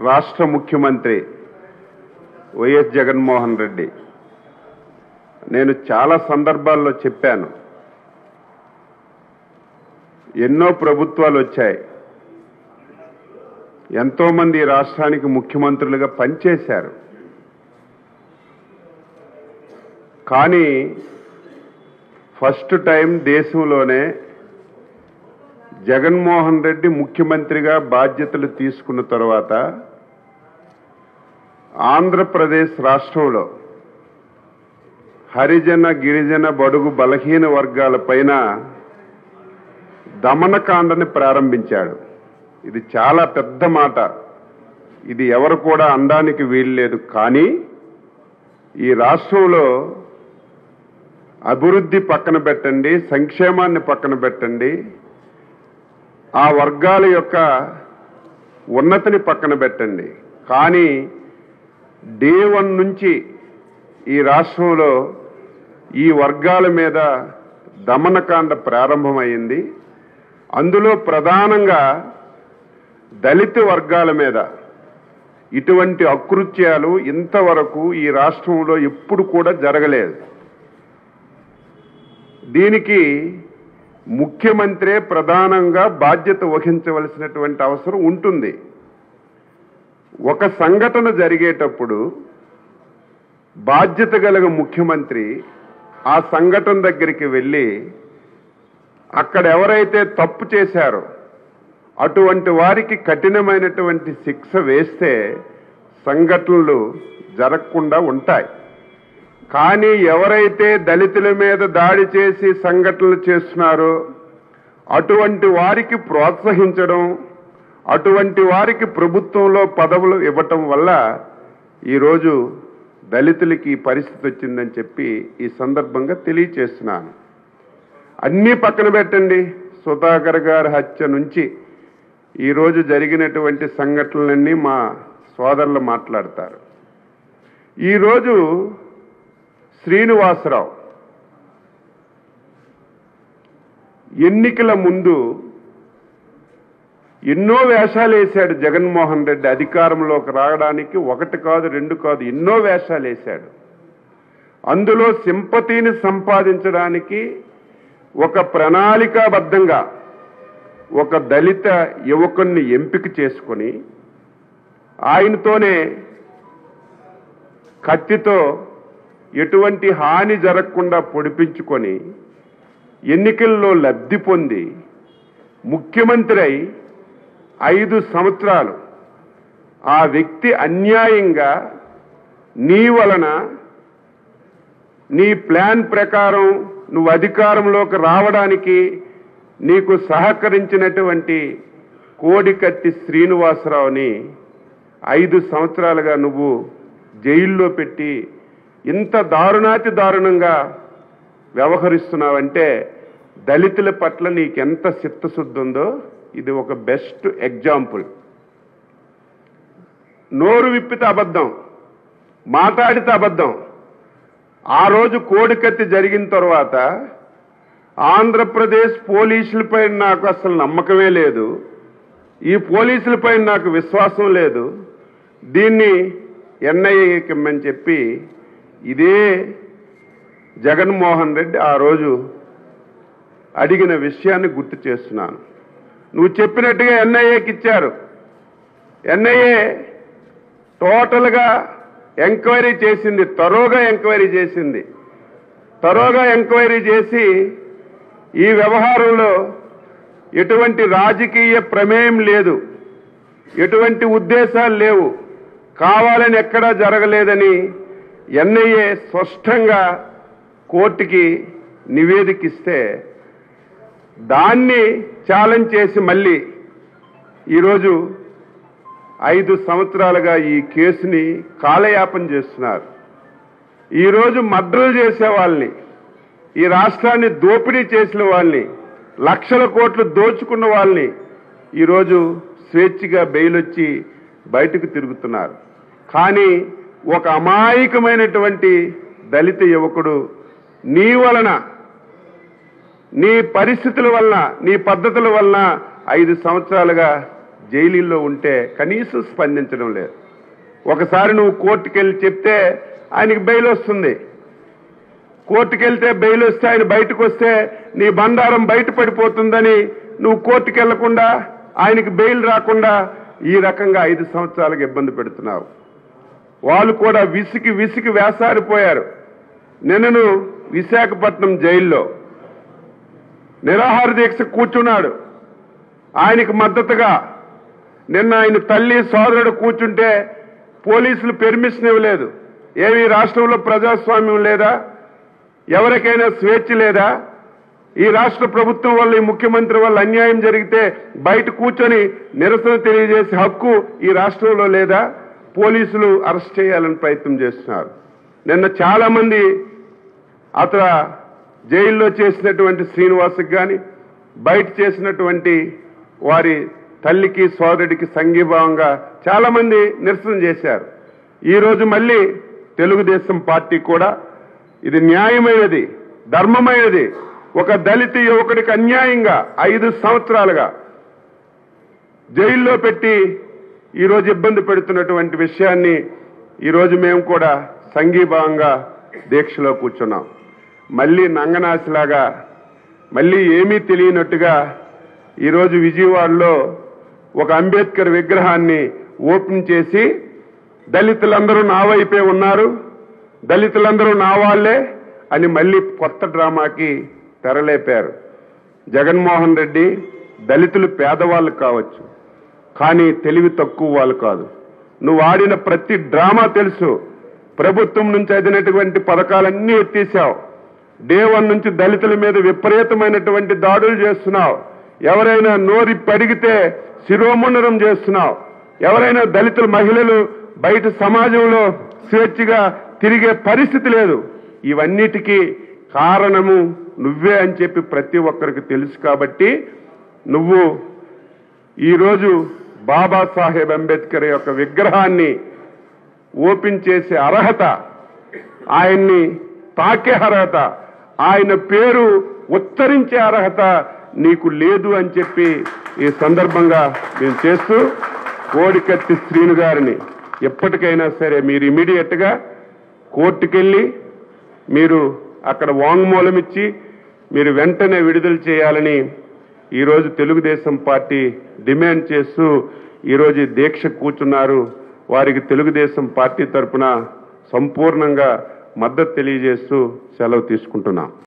రాష్ట్ర ముఖ్యమంత్రి వైఎస్ జగన్మోహన్ రెడ్డి నేను చాలా సందర్భాల్లో చెప్పాను ఎన్నో ప్రభుత్వాలు వచ్చాయి ఎంతో మంది ఈ రాష్ట్రానికి ముఖ్యమంత్రులుగా పనిచేశారు కానీ ఫస్ట్ టైం దేశంలోనే జగన్మోహన్ రెడ్డి ముఖ్యమంత్రిగా బాధ్యతలు తీసుకున్న తర్వాత ఆంధ్రప్రదేశ్ రాష్ట్రంలో హరిజన గిరిజన బడుగు బలహీన వర్గాల పైన దమనకాండని ప్రారంభించాడు ఇది చాలా పెద్ద మాట ఇది ఎవరు కూడా అనడానికి వీల్లేదు కానీ ఈ రాష్ట్రంలో అభివృద్ధి పక్కన పెట్టండి సంక్షేమాన్ని పక్కన పెట్టండి ఆ వర్గాల యొక్క ఉన్నతిని పక్కన పెట్టండి కానీ డే వన్ నుంచి ఈ రాష్ట్రంలో ఈ వర్గాల మీద దమనకాండ ప్రారంభమైంది అందులో ప్రధానంగా దళిత వర్గాల మీద ఇటువంటి అకృత్యాలు ఇంతవరకు ఈ రాష్ట్రంలో ఎప్పుడు కూడా జరగలేదు దీనికి ముఖ్యమంత్రే ప్రధానంగా బాధ్యత వహించవలసినటువంటి అవసరం ఉంటుంది ఒక సంఘటన జరిగేటప్పుడు బాధ్యత గల ముఖ్యమంత్రి ఆ సంఘటన దగ్గరికి వెళ్ళి అక్కడ ఎవరైతే తప్పు చేశారో అటువంటి వారికి కఠినమైనటువంటి శిక్ష వేస్తే సంఘటనలు జరగకుండా ఉంటాయి కానీ ఎవరైతే దళితుల మీద దాడి చేసి సంఘటనలు చేస్తున్నారో అటువంటి వారికి ప్రోత్సహించడం అటువంటి వారికి ప్రభుత్వంలో పదవులు ఇవ్వటం వల్ల ఈరోజు దళితులకి ఈ పరిస్థితి వచ్చిందని చెప్పి ఈ సందర్భంగా తెలియచేస్తున్నాను అన్నీ పక్కన పెట్టండి సుధాకర్ గారి హత్య నుంచి ఈరోజు జరిగినటువంటి సంఘటనలన్నీ మా సోదరులు మాట్లాడతారు ఈరోజు శ్రీనివాసరావు ఎన్నికల ముందు ఎన్నో వేషాలు వేశాడు జగన్మోహన్ రెడ్డి అధికారంలోకి రావడానికి ఒకటి కాదు రెండు కాదు ఎన్నో వేషాలు వేశాడు అందులో సింపతిని సంపాదించడానికి ఒక ప్రణాళికాబద్ధంగా ఒక దళిత యువకుణ్ణి ఎంపిక చేసుకొని ఆయనతోనే కత్తితో ఎటువంటి హాని జరగకుండా పొడిపించుకొని ఎన్నికల్లో లబ్ధి పొంది ముఖ్యమంత్రి అయి ఐదు సంవత్సరాలు ఆ వ్యక్తి అన్యాయంగా నీ వలన నీ ప్లాన్ ప్రకారం నువ్వు అధికారంలోకి రావడానికి నీకు సహకరించినటువంటి కోడికత్తి శ్రీనివాసరావుని ఐదు సంవత్సరాలుగా నువ్వు జైల్లో పెట్టి ఇంత దారుణాతి దారుణంగా వ్యవహరిస్తున్నావంటే దళితుల పట్ల నీకెంత చిత్తశుద్ధి ఉందో ఇది ఒక బెస్ట్ ఎగ్జాంపుల్ నోరు విప్పితే అబద్ధం మాట్లాడితే అబద్ధం ఆ రోజు కోడికత్తి జరిగిన తర్వాత ఆంధ్రప్రదేశ్ పోలీసులపై నాకు అసలు నమ్మకమే లేదు ఈ పోలీసులపై నాకు విశ్వాసం లేదు దీన్ని ఎన్ఐఏకి ఇమ్మని చెప్పి ఇదే జగన్మోహన్ రెడ్డి ఆ రోజు అడిగిన విషయాన్ని గుర్తు చేస్తున్నాను నువ్వు చెప్పినట్టుగా ఎన్ఐఏకి ఇచ్చారు ఎన్ఐఏ టోటల్గా ఎంక్వైరీ చేసింది తరోగా ఎంక్వైరీ చేసింది తరోగా ఎంక్వైరీ చేసి ఈ వ్యవహారంలో ఎటువంటి రాజకీయ ప్రమేయం లేదు ఎటువంటి ఉద్దేశాలు లేవు కావాలని ఎక్కడా జరగలేదని ఎన్ఐఏ స్పష్టంగా కోర్టుకి నివేదిక ఇస్తే దాన్ని ఛాలెంజ్ చేసి మళ్ళీ ఈరోజు ఐదు సంవత్సరాలుగా ఈ కేసుని కాలయాపన చేస్తున్నారు ఈరోజు మర్డర్లు చేసే వాళ్ళని ఈ రాష్ట్రాన్ని దోపిడీ చేసిన వాళ్ళని లక్షల కోట్లు దోచుకున్న వాళ్ళని ఈరోజు స్వేచ్ఛగా బెయిల్ వచ్చి బయటకు తిరుగుతున్నారు కానీ ఒక అమాయకమైనటువంటి దళిత యువకుడు నీ వలన నీ పరిస్థితుల వలన నీ పద్ధతుల వలన ఐదు సంవత్సరాలుగా జైలుల్లో ఉంటే కనీసం స్పందించడం లేదు ఒకసారి నువ్వు కోర్టుకు వెళ్ళి చెప్తే ఆయనకి బెయిల్ వస్తుంది కోర్టుకు వెళ్తే బెయిల్ వస్తే ఆయన బయటకు వస్తే నీ బండారం బయట పడిపోతుందని నువ్వు కోర్టుకు వెళ్లకుండా ఆయనకి బెయిల్ రాకుండా ఈ రకంగా ఐదు సంవత్సరాలకు ఇబ్బంది పెడుతున్నావు వాళ్ళు కూడా విసికి విసికి వేసారిపోయారు నిన్నను విశాఖపట్నం జైల్లో నిరాహార దీక్ష కూర్చున్నాడు ఆయనకు మద్దతుగా నిన్న ఆయన తల్లి సోదరుడు కూర్చుంటే పోలీసులు పెర్మిషన్ ఇవ్వలేదు ఏమి రాష్ట్రంలో ప్రజాస్వామ్యం లేదా ఎవరికైనా స్వేచ్ఛ లేదా ఈ రాష్ట్ర ప్రభుత్వం వల్ల ఈ ముఖ్యమంత్రి వల్ల అన్యాయం జరిగితే బయట కూర్చొని నిరసన తెలియజేసే హక్కు ఈ రాష్ట్రంలో లేదా పోలీసులు అరెస్ట్ చేయాలని ప్రయత్నం చేస్తున్నారు నిన్న చాలా మంది అతను జైల్లో చేసినటువంటి శ్రీనివాస్కి కానీ బయట చేసినటువంటి వారి తల్లికి సోదరుడికి సంఘీభావంగా చాలా మంది నిరసన చేశారు ఈ రోజు మళ్ళీ తెలుగుదేశం పార్టీ కూడా ఇది న్యాయమైనది ధర్మమైనది ఒక దళిత యువకుడికి అన్యాయంగా ఐదు సంవత్సరాలుగా జైల్లో పెట్టి ఈరోజు ఇబ్బంది పెడుతున్నటువంటి విషయాన్ని ఈరోజు మేము కూడా సంఘీభావంగా దీక్షలో కూర్చున్నాం మళ్ళీ నంగనాశలాగా మళ్ళీ ఏమీ తెలియనట్టుగా ఈరోజు విజయవాడలో ఒక అంబేద్కర్ విగ్రహాన్ని ఓపెన్ చేసి దళితులందరూ నా వైపే ఉన్నారు దళితులందరూ నా వాళ్లే అని మళ్ళీ కొత్త డ్రామాకి తెరలేపారు జగన్మోహన్ రెడ్డి దళితులు పేదవాళ్ళు కావచ్చు కానీ తెలివి తక్కువ వాళ్ళు కాదు నువ్వు ఆడిన ప్రతి డ్రామా తెలుసు ప్రభుత్వం నుంచి అందినటువంటి పథకాలన్నీ ఎత్తేసావు డే వన్ నుంచి దళితుల మీద విపరీతమైనటువంటి దాడులు చేస్తున్నావు ఎవరైనా నోరి పడిగితే శిరోముండనం చేస్తున్నావు ఎవరైనా దళితుల మహిళలు బయట సమాజంలో స్వేచ్ఛగా తిరిగే పరిస్థితి లేదు ఇవన్నిటికీ కారణము నువ్వే అని చెప్పి ప్రతి ఒక్కరికి తెలుసు కాబట్టి నువ్వు ఈరోజు బాబాసాహెబ్ అంబేద్కర్ యొక్క విగ్రహాన్ని ఓపెన్ చేసే అర్హత ఆయన్ని తాకే అర్హత ఆయన పేరు ఉచ్చరించే అర్హత నీకు లేదు అని చెప్పి ఈ సందర్భంగా మేము చేస్తూ కోడికత్తి శ్రీను గారిని ఎప్పటికైనా సరే మీరు ఇమీడియట్ గా కోర్టుకెళ్ళి మీరు అక్కడ వాంగ్మూలం ఇచ్చి మీరు వెంటనే విడుదల చేయాలని ఈరోజు తెలుగుదేశం పార్టీ డిమాండ్ చేస్తూ ఈరోజు ఈ దీక్ష కూర్చున్నారు వారికి తెలుగుదేశం పార్టీ తరపున సంపూర్ణంగా మద్దతు తెలియజేస్తూ సెలవు తీసుకుంటున్నాం